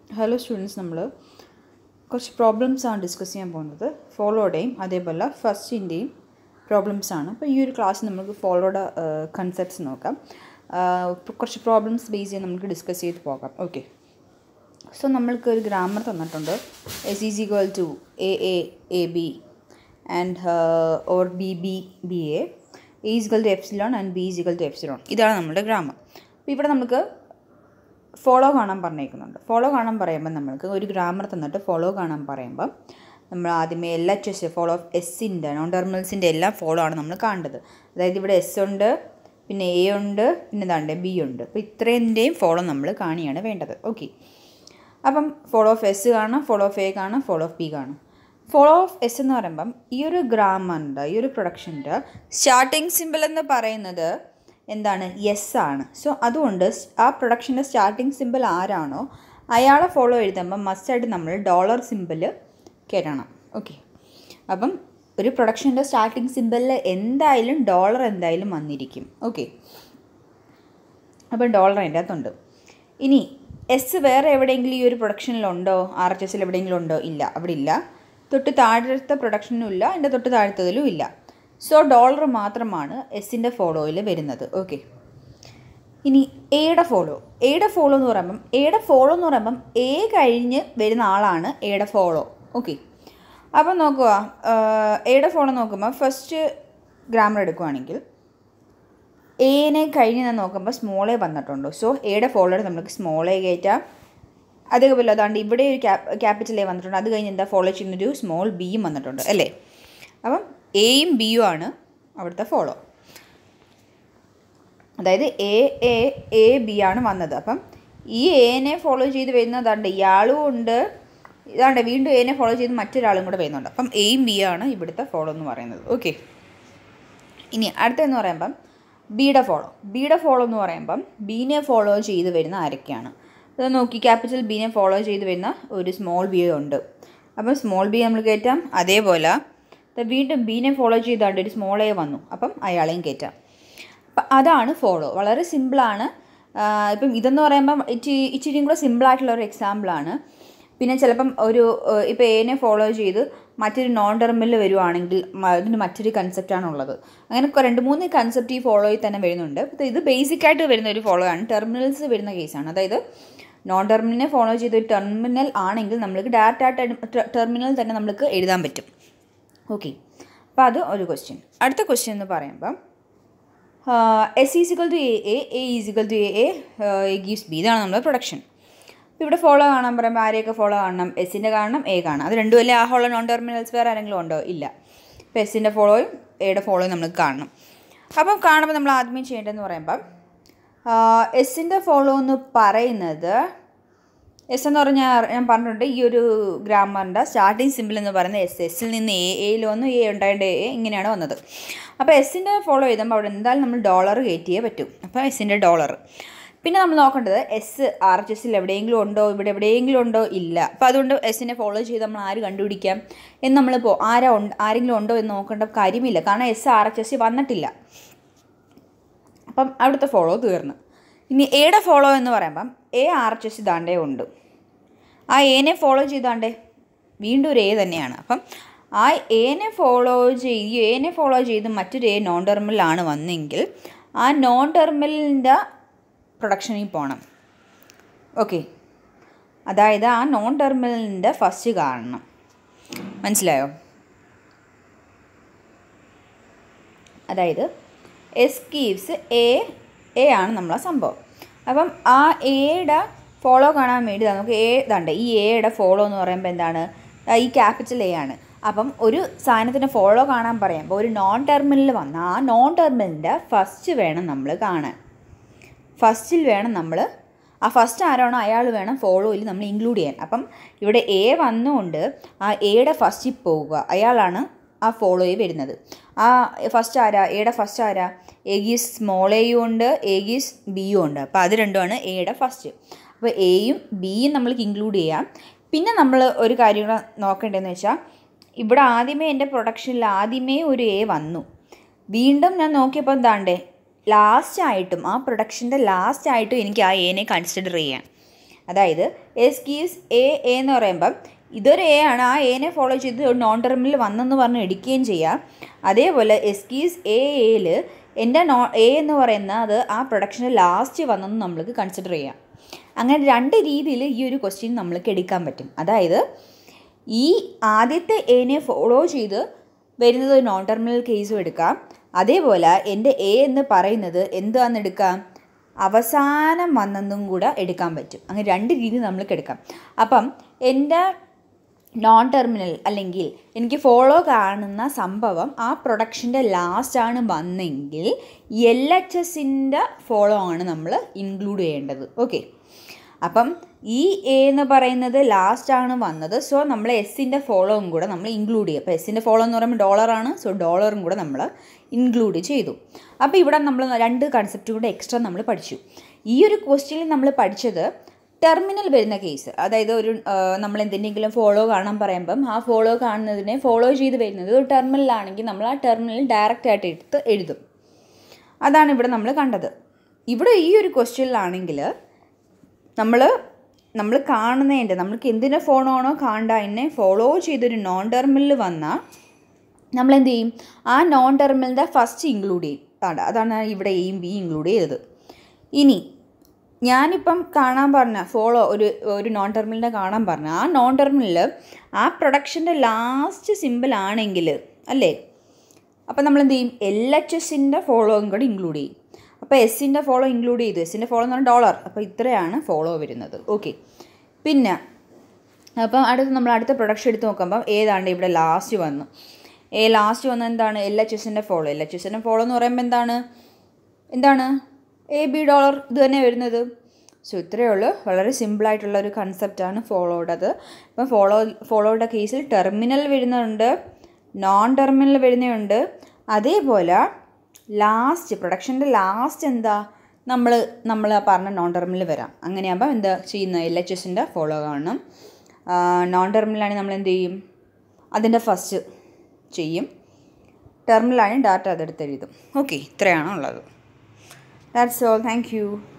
hello students നമ്മൾ കുറച്ച് problems ആണ് ഡിസ്കസ് ചെയ്യാൻ പോകുന്നത് ഫോളോയുടെയും അതേപോലെ ഫസ്റ്റിൻ്റെയും പ്രോബ്ലംസ് ആണ് അപ്പോൾ ഈ ഒരു ക്ലാസ് നമുക്ക് ഫോളോയുടെ കൺസെപ്റ്റ്സ് നോക്കാം ആഹ് കുറച്ച് പ്രോബ്ലംസ് ബേസ് ചെയ്ത് നമുക്ക് ഡിസ്കസ് ചെയ്ത് പോകാം ഓക്കെ സോ നമ്മൾക്ക് ഒരു ഗ്രാമർ തന്നിട്ടുണ്ട് S is equal to A A A B and or B B B A equal to epsilon and B equal to epsilon ഇതാണ് നമ്മുടെ ഗ്രാമർ അപ്പോൾ ഇവിടെ നമുക്ക് ഫോളോ കാണാൻ പറഞ്ഞേക്കുന്നുണ്ട് ഫോളോ കാണാൻ പറയുമ്പോൾ നമ്മൾക്ക് ഒരു ഗ്രാമർ തന്നിട്ട് ഫോളോ കാണാൻ പറയുമ്പോൾ നമ്മൾ ആദ്യമേ L H S follow of എസ്സിൻ്റെ നോൺ ടെർമിനൽസിൻ്റെ എല്ലാം ഫോളോ ആണ് നമ്മൾ കാണേണ്ടത് അതായത് ഇവിടെ എസ് ഉണ്ട് പിന്നെ എ ഉണ്ട് പിന്നെ ഇതാണ്ട് ബി ഉണ്ട് അപ്പോൾ ഇത്രേൻ്റെയും ഫോളോ നമ്മൾ കാണിയാണ് വേണ്ടത് ഓക്കെ അപ്പം ഫോളോ ഓഫ് എസ് കാണാം ഫോളോ ഓഫ് എ കാണാം ഫോളോ ഓഫ് ബി കാണാം ഫോളോ ഓഫ് എസ് എന്ന് പറയുമ്പം ഈ ഒരു ഗ്രാമറിൻ്റെ ഈ ഒരു പ്രൊഡക്ഷൻ്റെ സ്റ്റാർട്ടിങ് സിമ്പിൾ എന്ന് പറയുന്നത് എന്താണ് യെസ് ആണ് സോ അതുകൊണ്ട് ആ പ്രൊഡക്ഷൻ്റെ സ്റ്റാർട്ടിങ് സിമ്പിൾ ആരാണോ അയാളെ ഫോളോ എഴുതുമ്പം മസ്റ്റായിട്ട് നമ്മൾ ഡോളർ സിമ്പിൾ കയറ്റണം ഓക്കെ അപ്പം ഒരു പ്രൊഡക്ഷൻ്റെ സ്റ്റാർട്ടിങ് സിമ്പിളിൽ എന്തായാലും ഡോളർ എന്തായാലും വന്നിരിക്കും ഓക്കെ അപ്പം ഡോളർ അതിൻ്റെ അകത്തുണ്ട് ഇനി എസ് വേറെ എവിടെയെങ്കിലും ഈ ഒരു പ്രൊഡക്ഷനിലുണ്ടോ ആർ എച്ച് എസിൽ എവിടെയെങ്കിലും ഉണ്ടോ ഇല്ല അവിടെ ഇല്ല തൊട്ട് താഴത്തെ പ്രൊഡക്ഷനും ഇല്ല അതിൻ്റെ തൊട്ട് താഴത്തതിലും ഇല്ല സോ ഡോളർ മാത്രമാണ് എസിൻ്റെ ഫോളോയിൽ വരുന്നത് ഓക്കെ ഇനി എയുടെ ഫോളോ എയുടെ ഫോളോ എന്ന് പറയുമ്പം എയുടെ ഫോളോ എന്ന് പറയുമ്പം എ കഴിഞ്ഞ് വരുന്ന ആളാണ് എയുടെ ഫോളോ ഓക്കെ അപ്പം നോക്കുക എയുടെ ഫോളോ നോക്കുമ്പോൾ ഫസ്റ്റ് ഗ്രാമർ എടുക്കുവാണെങ്കിൽ എനെ കഴിഞ്ഞ് ഞാൻ നോക്കുമ്പോൾ സ്മോൾ എ വന്നിട്ടുണ്ട് സോ എയുടെ ഫോളോയുടെ നമുക്ക് സ്മോൾ എ കയറ്റാം അതേപോലെ അതാണ്ട് ഇവിടെ ഒരു ക്യാപ് ക്യാപിറ്റൽ എ വന്നിട്ടുണ്ട് അത് കഴിഞ്ഞ് എന്താ ഫോളോ ചെയ്യുന്നൊരു സ്മോൾ ബിയും വന്നിട്ടുണ്ട് അല്ലേ അപ്പം എയും ബിയും ആണ് അവിടുത്തെ ഫോളോ അതായത് എ എ എ ബി ആണ് വന്നത് അപ്പം ഈ എനെ ഫോളോ ചെയ്ത് വരുന്നതാണ്ട് ഇയാളും ഉണ്ട് ഇതാണ്ട് വീണ്ടും എനെ ഫോളോ ചെയ്ത് മറ്റൊരാളും കൂടെ വരുന്നുണ്ട് അപ്പം എയും ബി ആണ് ഇവിടുത്തെ ഫോളോ എന്ന് പറയുന്നത് ഓക്കെ ഇനി അടുത്തെന്ന് പറയുമ്പം ബിയുടെ ഫോളോ ബിയുടെ ഫോളോ എന്ന് പറയുമ്പം ബീനെ ഫോളോ ചെയ്ത് വരുന്ന ആരൊക്കെയാണ് അത് നോക്കി ക്യാപിറ്റൽ ബീനെ ഫോളോ ചെയ്ത് വരുന്ന ഒരു സ്മോൾ ബി ഉണ്ട് അപ്പം സ്മോൾ ബി നമ്മൾ കയറ്റാം അതേപോലെ വീണ്ടും ബീനെ ഫോളോ ചെയ്താണ്ട് ഒരു സ്മോൾ എ വന്നു അപ്പം അയാളെയും കയറ്റാം അപ്പം അതാണ് ഫോളോ വളരെ സിമ്പിളാണ് ഇപ്പം ഇതെന്ന് പറയുമ്പം ഇച്ചിരി ഇച്ചിരിയും കൂടെ സിമ്പിളായിട്ടുള്ള ഒരു എക്സാമ്പിളാണ് പിന്നെ ചിലപ്പം ഒരു ഇപ്പോൾ എനെ ഫോളോ ചെയ്ത് മറ്റൊരു നോൺ ടെർമിനൽ വരുവാണെങ്കിൽ അതിന് മറ്റൊരു കൺസെപ്റ്റാണ് ഉള്ളത് അങ്ങനെ രണ്ട് മൂന്ന് കൺസെപ്റ്റ് ഈ ഫോളോയിൽ തന്നെ വരുന്നുണ്ട് അപ്പോൾ ഇത് ബേസിക് ആയിട്ട് വരുന്ന ഒരു ഫോളോ ആണ് ടെർമിനൽസ് വരുന്ന കേസാണ് അതായത് നോൺ ടെർമിനലിനെ ഫോളോ ചെയ്ത് ഒരു ടെർമിനൽ ആണെങ്കിൽ നമ്മൾക്ക് ഡയറക്റ്റ് ആയിട്ട് ടെർമിനൽ തന്നെ നമ്മൾക്ക് എഴുതാൻ പറ്റും ഓക്കെ അപ്പോൾ അത് ഒരു ക്വസ്റ്റ്യൻ അടുത്ത ക്വസ്റ്റ്യൻ എന്ന് പറയുമ്പം S is equal to A A A is equal to A A A gives B ഇതാണ് നമ്മുടെ പ്രൊഡക്ഷൻ അപ്പോൾ ഇവിടെ ഫോളോ കാണാൻ പറയുമ്പോൾ ആരെയൊക്കെ ഫോളോ കാണണം എസിൻ്റെ കാണണം എ കാണണം അത് രണ്ടും അല്ലേ ആ ഹോളോ നോൺ ടെർമിനൽസ് വേറെ ആരെങ്കിലും ഉണ്ടോ ഇല്ല അപ്പോൾ എസിൻ്റെ ഫോളോയും എയുടെ ഫോളോയും നമ്മൾ കാണണം അപ്പം കാണുമ്പോൾ നമ്മൾ ആദ്യമേ ചെയ്യേണ്ടതെന്ന് പറയുമ്പം എസിൻ്റെ ഫോളോ എന്ന് പറയുന്നത് എസ് എന്ന് പറഞ്ഞാൽ ഞാൻ പറഞ്ഞിട്ടുണ്ട് ഈ ഒരു ഗ്രാമറിൻ്റെ സ്റ്റാർട്ടിങ് സിമ്പിൾ എന്ന് പറയുന്നത് എസ് എസ്സിൽ നിന്ന് എ എയിൽ വന്നു എ ഉണ്ടായിട്ട് എ ഇങ്ങനെയാണ് വന്നത് അപ്പോൾ എസിൻ്റെ ഫോളോ ചെയ്തുമ്പോൾ അവിടെ എന്തായാലും നമ്മൾ ഡോളർ കയറ്റിയേ പറ്റും അപ്പോൾ എസിൻ്റെ ഡോളർ പിന്നെ നമ്മൾ നോക്കേണ്ടത് എസ് ആർ എച്ച് എസിൽ എവിടെയെങ്കിലും ഉണ്ടോ ഇവിടെ എവിടെയെങ്കിലും ഉണ്ടോ ഇല്ല അപ്പോൾ അതുകൊണ്ട് എസിനെ ഫോളോ ചെയ്ത് നമ്മൾ ആര് കണ്ടുപിടിക്കാം എന്ന് നമ്മളിപ്പോൾ ആരാ ഉണ്ട് ആരെങ്കിലും ഉണ്ടോ എന്ന് നോക്കേണ്ട കാര്യമില്ല കാരണം എസ് ആർ എച്ച് എസ് വന്നിട്ടില്ല അപ്പം അവിടുത്തെ ഫോളോ തീർന്നു ഇനി എയുടെ ഫോളോ എന്ന് പറയുമ്പം എ ആർ എച്ച് എസ് ഇതാണ്ടേ ഉണ്ട് ആ എനെ ഫോളോ ചെയ്താണ്ടേ വീണ്ടും ഒരു എ തന്നെയാണ് അപ്പം ആ എനെ ഫോളോ ചെയ്ത് എനെ ഫോളോ ചെയ്ത് മറ്റൊരു എ നോൺ ടെർമിനലാണ് വന്നെങ്കിൽ ആ നോൺ ടെർമിനലിൻ്റെ പ്രൊഡക്ഷനിൽ പോകണം ഓക്കെ അതായത് ആ നോൺ ടെർമിനലിൻ്റെ ഫസ്റ്റ് കാണണം മനസ്സിലായോ അതായത് എസ് കീവ്സ് എ എ ആണ് നമ്മളെ സംഭവം അപ്പം ആ എയുടെ ഫോളോ കാണാൻ വേണ്ടി നമുക്ക് എ ഇതാണ്ട് ഈ എയുടെ ഫോളോ എന്ന് പറയുമ്പോൾ എന്താണ് ഈ ക്യാപിറ്റൽ എ ആണ് അപ്പം ഒരു സാധനത്തിൻ്റെ ഫോളോ കാണാൻ പറയുമ്പോൾ ഒരു നോൺ ടെർമിനൽ വന്ന ആ നോൺ ടെർമിനലിൻ്റെ ഫസ്റ്റ് വേണം നമ്മൾ കാണാൻ ഫസ്റ്റിൽ വേണം നമ്മൾ ആ ഫസ്റ്റ് ആരാണോ അയാൾ വേണം ഫോളോയിൽ നമ്മൾ ഇൻക്ലൂഡ് ചെയ്യാൻ അപ്പം ഇവിടെ എ വന്നുകൊണ്ട് ആ എയുടെ ഫസ്റ്റിൽ പോവുക അയാളാണ് ആ ഫോളോയിൽ വരുന്നത് ആ ഫസ്റ്റ് ആരാ എയുടെ ഫസ്റ്റ് ആരാ എഗീസ് സ്മോൾ എയും ഉണ്ട് എഗീസ് ബിയും ഉണ്ട് അപ്പോൾ അത് രണ്ടുമാണ് എയുടെ ഫസ്റ്റ് അപ്പോൾ എയും ബിയും നമ്മൾക്ക് ഇൻക്ലൂഡ് ചെയ്യാം പിന്നെ നമ്മൾ ഒരു കാര്യം കൂടെ നോക്കേണ്ടതെന്ന് വെച്ചാൽ ഇവിടെ ആദ്യമേ എൻ്റെ പ്രൊഡക്ഷനിൽ ആദ്യമേ ഒരു എ വന്നു വീണ്ടും ഞാൻ നോക്കിയപ്പോൾ എന്താണ്ടേ ലാസ്റ്റ് ആയിട്ടും ആ പ്രൊഡക്ഷൻ്റെ ലാസ്റ്റ് ആയിട്ടും എനിക്ക് ആ എനെ കൺസിഡർ ചെയ്യാം അതായത് എസ് കീസ് എ എന്ന് പറയുമ്പം ഇതൊരു എ ആണ് ആ എനെ ഫോളോ ചെയ്ത് ഒരു നോൺ ടെർമിനൽ വന്നെന്ന് പറഞ്ഞ് എടുക്കുകയും ചെയ്യാം അതേപോലെ എസ് കീസ് എ എയിൽ എൻ്റെ നോ എ എന്ന് പറയുന്ന അത് ആ പ്രൊഡക്ഷന് ലാസ്റ്റ് വന്നെന്ന് നമ്മൾക്ക് കൺസിഡർ ചെയ്യാം അങ്ങനെ രണ്ട് രീതിയിൽ ഈ ഒരു ക്വസ്റ്റ്യൻ നമ്മൾക്ക് എടുക്കാൻ പറ്റും അതായത് ഈ ആദ്യത്തെ എനെ ഫോളോ ചെയ്ത് വരുന്നത് ഒരു നോൺ ടെർമിനൽ കേസും എടുക്കാം അതേപോലെ എൻ്റെ എ എന്ന് പറയുന്നത് എന്താണെന്ന് എടുക്കാം അവസാനം വന്നെന്നും കൂടെ എടുക്കാൻ പറ്റും അങ്ങനെ രണ്ട് രീതി നമ്മൾക്ക് എടുക്കാം അപ്പം എൻ്റെ നോൺ ടെർമിനൽ അല്ലെങ്കിൽ എനിക്ക് ഫോളോ കാണുന്ന സംഭവം ആ പ്രൊഡക്ഷൻ്റെ ലാസ്റ്റാണ് വന്നെങ്കിൽ എൽ എച്ച് എസിൻ്റെ ഫോളോ ആണ് നമ്മൾ ഇൻക്ലൂഡ് ചെയ്യേണ്ടത് ഓക്കെ അപ്പം ഈ എ എന്ന് പറയുന്നത് ലാസ്റ്റാണ് വന്നത് സോ നമ്മൾ എസിൻ്റെ ഫോളോവും കൂടെ നമ്മൾ ഇൻക്ലൂഡ് ചെയ്യും അപ്പോൾ എസിൻ്റെ ഫോളോ എന്ന് പറയുമ്പോൾ ഡോളറാണ് സോ ഡോളറും കൂടെ നമ്മൾ ഇൻക്ലൂഡ് ചെയ്തു അപ്പോൾ ഇവിടെ നമ്മൾ രണ്ട് കൺസെപ്റ്റ് കൂടെ എക്സ്ട്രാ നമ്മൾ പഠിച്ചു ഈ ഒരു ക്വസ്റ്റ്യനിൽ നമ്മൾ പഠിച്ചത് ടെർമിനൽ വരുന്ന കേസ് അതായത് ഒരു നമ്മൾ എന്തിനെങ്കിലും ഫോളോ കാണാൻ പറയുമ്പം ആ ഫോളോ കാണുന്നതിനെ ഫോളോ ചെയ്ത് വരുന്നത് ഒരു ടെർമിനലാണെങ്കിൽ നമ്മൾ ആ ടെർമിനൽ ഡയറക്റ്റ് ആയിട്ട് എടുത്ത് എഴുതും അതാണ് ഇവിടെ നമ്മൾ കണ്ടത് ഇവിടെ ഈ ഒരു ക്വസ്റ്റ്യനിലാണെങ്കിൽ നമ്മൾ നമ്മൾ കാണുന്നതിൻ്റെ നമ്മൾക്ക് എന്തിനെ ഫോണാണോ കാണേണ്ട അതിനെ ഫോളോ ചെയ്തൊരു നോൺ ടെർമിനൽ വന്നാൽ നമ്മൾ എന്ത് ചെയ്യും ആ നോൺ ടെർമിനലിൻ്റെ ഫസ്റ്റ് ഇൻക്ലൂഡ് ചെയ്യും അതാണ് അതാണ് ഇവിടെ എയും ബി ഇൻക്ലൂഡ് ചെയ്തത് ഇനി ഞാനിപ്പം കാണാൻ പറഞ്ഞ ഫോളോ ഒരു ഒരു നോൺ ടെർമിനലിനെ കാണാൻ പറഞ്ഞ ആ നോൺ ടെർമിനൽ ആ പ്രൊഡക്ഷൻ്റെ ലാസ്റ്റ് സിമ്പിൾ ആണെങ്കിൽ അല്ലേ അപ്പം നമ്മൾ എന്ത് ചെയ്യും എൽ എച്ച് എസിൻ്റെ ഫോളോയും കൂടെ ഇൻക്ലൂഡ് ചെയ്യും അപ്പോൾ എസിൻ്റെ ഫോളോ ഇൻക്ലൂഡ് ചെയ്തു എസിൻ്റെ ഫോളോ എന്ന് പറഞ്ഞാൽ ഡോളർ അപ്പോൾ ഇത്രയാണ് ഫോളോ വരുന്നത് ഓക്കെ പിന്നെ അപ്പം അടുത്ത് നമ്മൾ അടുത്ത പ്രൊഡക്ഷൻ എടുത്ത് നോക്കുമ്പം ഏതാണ്ട് ഇവിടെ ലാസ്റ്റ് വന്നു എ ലാസ്റ്റ് വന്ന എന്താണ് എൽ എച്ച് എസിൻ്റെ ഫോളോ എൽ എച്ച് എസിൻ്റെ ഫോളോ എന്ന് പറയുമ്പോൾ എന്താണ് എന്താണ് എ ബി ഡോളർ ഇത് തന്നെ വരുന്നത് സോ ഇത്രയേ ഉള്ളൂ വളരെ സിമ്പിളായിട്ടുള്ള ഒരു കൺസെപ്റ്റാണ് ഫോളോയുടേത് ഇപ്പം ഫോളോ ഫോളോയുടെ കേസിൽ ടെർമിനൽ വരുന്നുണ്ട് നോൺ ടെർമിനൽ വരുന്നുണ്ട് അതേപോലെ ലാസ്റ്റ് പ്രൊഡക്ഷൻ്റെ ലാസ്റ്റ് എന്താ നമ്മൾ നമ്മൾ പറഞ്ഞ നോൺ ടെർമിനൽ വരാം അങ്ങനെയാകുമ്പോൾ എന്താ ചെയ്യുന്നത് എൽ എച്ച് എസിൻ്റെ ഫോളോ കാണണം നോൺ ടെർമിനലാണെങ്കിൽ നമ്മൾ എന്ത് ചെയ്യും അതിൻ്റെ ഫസ്റ്റ് ചെയ്യും ടെർമിനലാണെങ്കിൽ ഡാറ്റ അതെടുത്ത് എഴുതും ഓക്കെ ഇത്രയാണ് ഉള്ളത് ദാറ്റ്സ് ഓൾ താങ്ക് യു